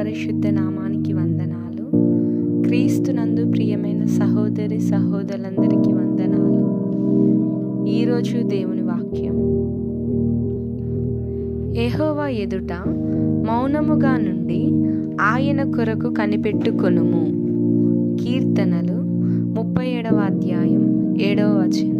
మహాపరిశుద్ధ నామానికి వందనాలు క్రీస్తునందు ప్రియమైన సహోదరి సహోదరులందరికీ వందనాలు ఈరోజు దేవుని వాక్యం యెహోవా ఎదుట మౌనముగా నుండి ఆయన కొరకు కనిపెట్టుకొనుము కీర్తనలు ముప్పై ఏడవ అధ్యాయం ఏడవ వచనం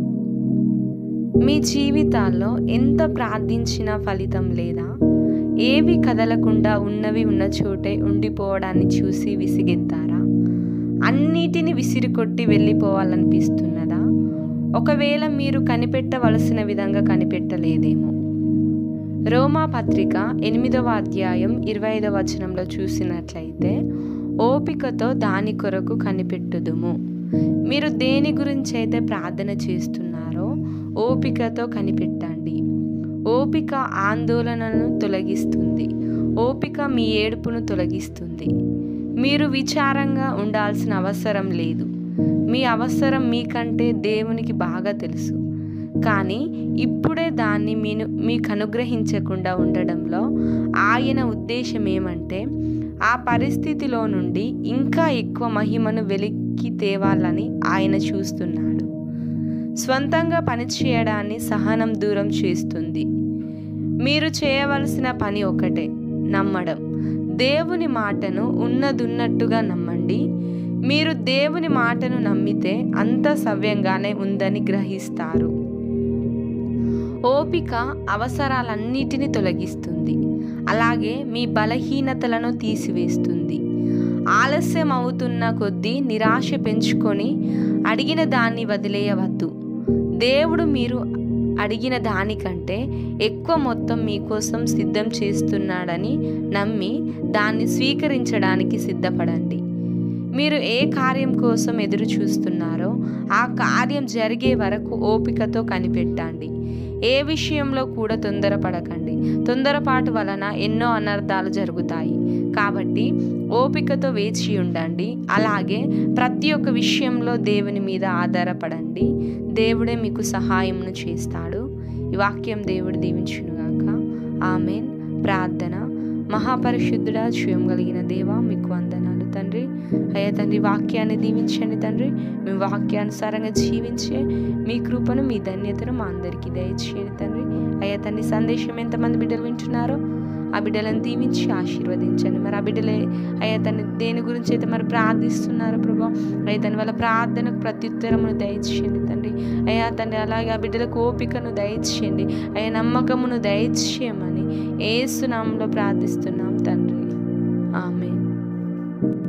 మీ జీవితాల్లో ఎంత ప్రార్థించినా ఫలితం లేదా ఏవి కదలకుండా ఉన్నవి ఉన్న చోటే ఉండిపోవడాన్ని చూసి విసిగెత్తారా అన్నిటిని విసిరికొట్టి వెళ్ళిపోవాలనిపిస్తున్నదా ఒకవేళ మీరు కనిపెట్టవలసిన విధంగా కనిపెట్టలేదేమో రోమా పత్రిక ఎనిమిదవ అధ్యాయం ఇరవై ఐదవ వచనంలో చూసినట్లయితే ఓపికతో దాని కొరకు కనిపెట్టుదుము మీరు దేని గురించి అయితే ప్రార్థన చేస్తున్నారో ఓపికతో కనిపెట్టండి ఓపిక ఆందోళనను తొలగిస్తుంది ఓపిక మీ ఏడుపును తొలగిస్తుంది మీరు విచారంగా ఉండాల్సిన అవసరం లేదు మీ అవసరం మీకంటే దేవునికి బాగా తెలుసు కానీ ఇప్పుడే దాన్ని మీను మీకు అనుగ్రహించకుండా ఉండడంలో ఆయన ఉద్దేశం ఏమంటే ఆ పరిస్థితిలో నుండి ఇంకా ఎక్కువ మహిమను వెలికి తేవాలని ఆయన చూస్తున్నాడు స్వంతంగా పనిచేయడాన్ని సహనం దూరం చేస్తుంది మీరు చేయవలసిన పని ఒకటే నమ్మడం దేవుని మాటను ఉన్నదున్నట్టుగా నమ్మండి మీరు దేవుని మాటను నమ్మితే అంత సవ్యంగానే ఉందని గ్రహిస్తారు ఓపిక అవసరాలన్నిటిని తొలగిస్తుంది అలాగే మీ బలహీనతలను తీసివేస్తుంది ఆలస్యం అవుతున్న కొద్దీ నిరాశ పెంచుకొని అడిగిన దాన్ని వదిలేయవద్దు దేవుడు మీరు అడిగిన దానికంటే ఎక్కువ మొత్తం మీకోసం సిద్ధం చేస్తున్నాడని నమ్మి దాన్ని స్వీకరించడానికి సిద్ధపడండి మీరు ఏ కార్యం కోసం ఎదురు చూస్తున్నారో ఆ కార్యం జరిగే వరకు ఓపికతో కనిపెట్టండి ఏ విషయంలో కూడా తొందరపడకండి తొందరపాటు వలన ఎన్నో అనర్థాలు జరుగుతాయి కాబట్టి ఓపికతో వేచి ఉండండి అలాగే ప్రతి ఒక్క విషయంలో దేవుని మీద ఆధారపడండి దేవుడే మీకు సహాయమును చేస్తాడు ఈ వాక్యం దేవుడు దీవించునుగాక ఆమెన్ ప్రార్థన మహాపరిశుద్ధుడా క్షయం కలిగిన దేవ మీకు వందనాలు తండ్రి అయ్యా తండ్రి వాక్యాన్ని దీవించండి తండ్రి మీ వాక్యానుసారంగా జీవించే మీ కృపను మీ ధన్యతను మా అందరికీ దయచేయండి తండ్రి అయ్యా తండ్రి సందేశం ఎంతమంది బిడ్డలు వింటున్నారో ఆ బిడ్డలను దీవించి ఆశీర్వదించండి మరి ఆ బిడ్డలే అయ్యా తను దేని గురించి అయితే మరి ప్రార్థిస్తున్నారో ప్రభా అయ్యా తన వాళ్ళ ప్రార్థనకు ప్రత్యుత్తరమును దయచేయండి తండ్రి అయ్యా తండ్రి అలాగే ఆ బిడ్డలకు ఓపికను దయచేయండి అయ్యా నమ్మకమును దయచేయమని ఏసునామంలో ప్రార్థిస్తున్నాం తండ్రి ఆమె